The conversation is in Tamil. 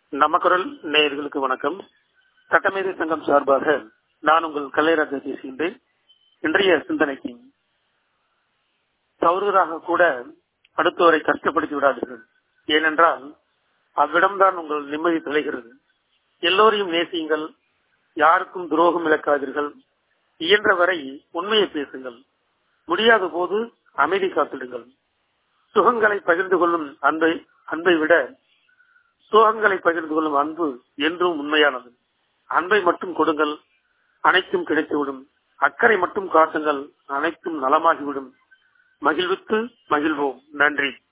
நமக்குரல் நேயர்களுக்கு வணக்கம் சட்டமேதை சங்கம் சார்பாக நான் உங்கள் கலைராஜா பேசுகின்றேன் இன்றைய சிந்தனைக்கு தவறுதலாக கூட அடுத்தவரை கஷ்டப்படுத்தி விடாதீர்கள் ஏனென்றால் அவ்விடம்தான் உங்கள் நிம்மதி தொலைகிறது எல்லோரையும் நேசியுங்கள் யாருக்கும் துரோகம் இழக்காதீர்கள் இயன்ற வரை உண்மையை பேசுங்கள் முடியாத போது அமைதி காத்திடுங்கள் சுகங்களை பகிர்ந்து கொள்ளும் அன்பை அன்பை விட சுகங்களை பகிர்ந்து கொள்ளும் அன்பு என்றும் உண்மையானது அன்பை மட்டும் கொடுங்கள் அனைத்தும் கிடைத்துவிடும் அக்கறை மட்டும் காட்டுங்கள் அனைத்தும் நலமாகிவிடும் மகிழ்வித்து மகிழ்வோம் நன்றி